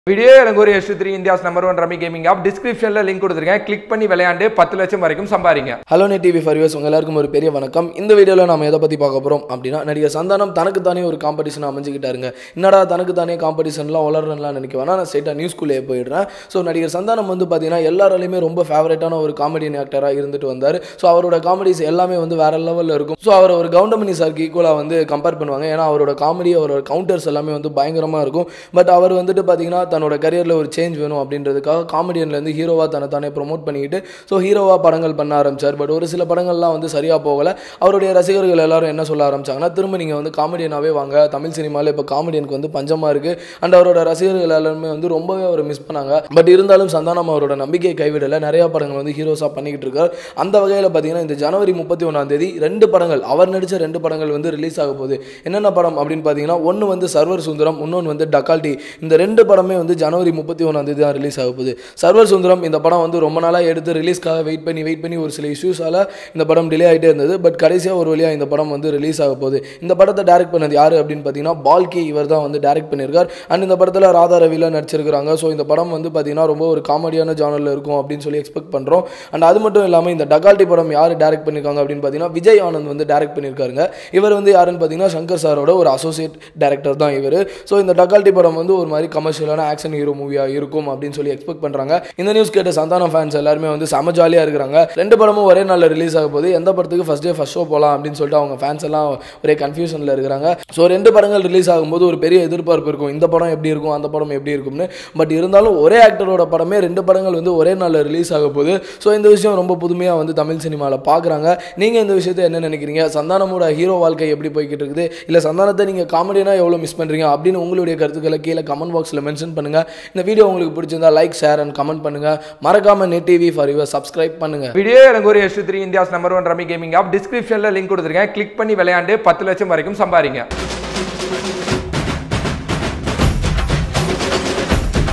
video எனக்கு ஒரு S three India's number one rummy gaming app டிஸ்கிரிப்ஷனில் லிங்க் கொடுத்துருக்கேன் கிளிக் பண்ணி விளையாண்டு பத்து லட்சம் வரைக்கும் சம்பாதிங்க ஹலோ நெட் டிவி ஃபர்வியர்ஸ் உங்க எல்லாருக்கும் ஒரு பெரிய வணக்கம் இந்த வீடியோவில் நம்ம எதை பற்றி பார்க்க போகிறோம் அப்படின்னா நடிகர் சந்தானம் தனக்குத்தானே ஒரு காம்படிஷன் அமைஞ்சுக்கிட்டாருங்க என்னடா தனக்குத்தானே காம்படிஷன்லாம் வளரலாம் நினைக்க வேணா நான் ஸ்ட்ரெயிட்டாக நியூஸ்குள்ளே போயிடுறேன் ஸோ நடிகர் சந்தானம் வந்து பார்த்தீங்கன்னா எல்லாராலையுமே ரொம்ப ஃபேவரட்டான ஒரு காமெடியன் ஆக்டராக இருந்துட்டு வந்தார் ஸோ அவரோட காமெடிஸ் எல்லாமே வந்து வேற லெவலில் இருக்கும் ஸோ அவர் ஒரு கவுண்டமணி சாருக்கு ஈக்குவலாக வந்து கம்பேர் பண்ணுவாங்க ஏன்னா அவரோட காமெடி அவரோட கவுண்டர்ஸ் எல்லாமே வந்து பயங்கரமாக இருக்கும் பட் அவர் வந்துட்டு பார்த்தீங்கன்னா தன்னோட கரியரில் ஒரு சேஞ்ச் வேணும் அப்படின்றதுக்காக காமெடியன்லேருந்து ஹீரோவாக தன்னை தானே ப்ரொமோட் பண்ணிக்கிட்டு ஸோ ஹீரோவாக படங்கள் பண்ண ஆரம்பிச்சார் பட் ஒரு சில படங்கள்லாம் வந்து சரியாக போகலை அவருடைய ரசிகர்கள் எல்லாரும் என்ன சொல்ல ஆரம்பிச்சாங்கன்னா திரும்ப நீங்கள் வந்து காமெடியனாகவே வாங்க தமிழ் சினிமாவில் இப்போ காமெடியனுக்கு வந்து பஞ்சமாக இருக்குது அண்ட் அவரோட ரசிகர்கள் எல்லாருமே வந்து ரொம்பவே அவர் மிஸ் பண்ணாங்க பட் இருந்தாலும் சந்தானம் அவரோட நம்பிக்கையை கைவிடலை நிறையா படங்கள் வந்து ஹீரோஸாக பண்ணிக்கிட்டு இருக்கார் அந்த வகையில் பார்த்தீங்கன்னா இந்த ஜனவரி முப்பத்தி ஒன்றாம் தேதி ரெண்டு படங்கள் அவர் நடித்த ரெண்டு படங்கள் வந்து ரிலீஸ் ஆக போகுது என்னென்ன படம் அப்படின்னு பார்த்தீங்கன்னா ஒன்று வந்து சர்வர் சுந்தரம் இன்னொன்று வந்து டக்கால்டி இந்த ரெண்டு படமே வந்து ஜனவரி முப்பத்தி ஒன்றாம் தேதி தான் ரிலீஸ் ஆக போகுது சர்வர் சுந்தரம் இந்த படம் வந்து ரொம்ப நாளாக எடுத்து ரிலீஸ்க்காக வெயிட் பண்ணி வெயிட் பண்ணி ஒரு சில இஷ்யூஸால் இந்த படம் டிலே ஆகிட்டே இருந்தது பட் கடைசியாக ஒரு வழியாக இந்த படம் வந்து ரிலீஸ் ஆக போகுது இந்த படத்தை டேரக்ட் பண்ணது யார் அப்படின்னு பார்த்தீங்கன்னா பால்கே இவர் தான் வந்து டேரக்ட் பண்ணியிருக்கார் அண்ட் இந்த படத்தில் ராதா ரவிலாம் நடிச்சிருக்கிறாங்க ஸோ இந்த படம் வந்து பார்த்தீங்கன்னா ரொம்ப ஒரு காமெடியான ஜானரில் இருக்கும் அப்படின்னு சொல்லி எக்ஸ்பெக்ட் பண்ணுறோம் அண்ட் அது மட்டும் இல்லாமல் இந்த டகால்டி படம் யார் டேரக்ட் பண்ணியிருக்காங்க அப்படின்னு பார்த்தீங்கன்னா விஜய் ஆனந்த் வந்து டேரக்ட் பண்ணியிருக்காருங்க இவர் வந்து யாருன்னு பார்த்தீங்கன்னா சங்கர் சாரோட ஒரு அசோசியேட் டேரக்டர் தான் இவர் ஸோ இந்த டகால்டி படம் வந்து ஒரு மாதிரி கமர்ஷியலான ஆக்ஷன் ஹீரோ மூவியாக இருக்கும் அப்படின்னு சொல்லி எக்ஸ்பெக்ட் பண்ணுறாங்க இந்த நியூஸ் கேட்ட சந்தானம் ஃபேன்ஸ் எல்லாருமே வந்து செம ஜாலியாக இருக்கிறாங்க ரெண்டு படமும் ஒரே நாளில் ரிலீஸ் ஆக போகுது எந்த படத்துக்கு ஃபஸ்ட் டே ஃபஸ்ட் ஷோ போகலாம் அப்படின்னு சொல்லிட்டு அவங்க ஃபேன்ஸ் எல்லாம் ஒரே கன்ஃபியூஷனில் இருக்கிறாங்க ஸோ ரெண்டு படங்கள் ரிலீஸ் ஆகும்போது ஒரு பெரிய எதிர்பார்ப்பு இருக்கும் இந்த படம் எப்படி இருக்கும் அந்த படம் எப்படி இருக்கும்னு பட் இருந்தாலும் ஒரே ஆக்டரோட படமே ரெண்டு படங்கள் வந்து ஒரே நாளில் ரிலீஸ் ஆக போகுது ஸோ இந்த விஷயம் ரொம்ப புதுமையாக வந்து தமிழ் சினிமாவில் பார்க்குறாங்க நீங்கள் இந்த விஷயத்தை என்ன நினைக்கிறீங்க சந்தானமோட ஹீரோ வாழ்க்கை எப்படி போய்கிட்டு இருக்குது இல்லை சந்தானத்தை நீங்கள் காமெடியாக எவ்வளோ மிஸ் பண்ணுறீங்க அப்படின்னு உங்களுடைய கருத்துக்களை கீழே கமெண்ட் பாக்ஸில் மென்ஷன் பண்ணுங்கள் இந்த வீடியோ உங்களுக்கு பிடிச்சிருந்தா லைக் ஷேர் அண்ட் கமெண்ட் பண்ணுங்கள் மறக்காம Net TV for your subscribe பண்ணுங்கள் வீடியோ எனக்கு ஒரு S three India's number one rummy gaming app டிஸ்கிரிப்ஷனில் லிங்க் கொடுத்துருக்கேன் கிளிக் பண்ணி விளையாண்டு பத்து லட்சம் வரைக்கும் சம்பாதிங்க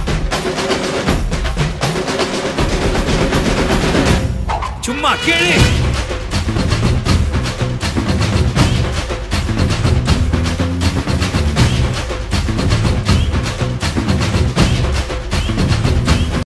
சும்மா கேளு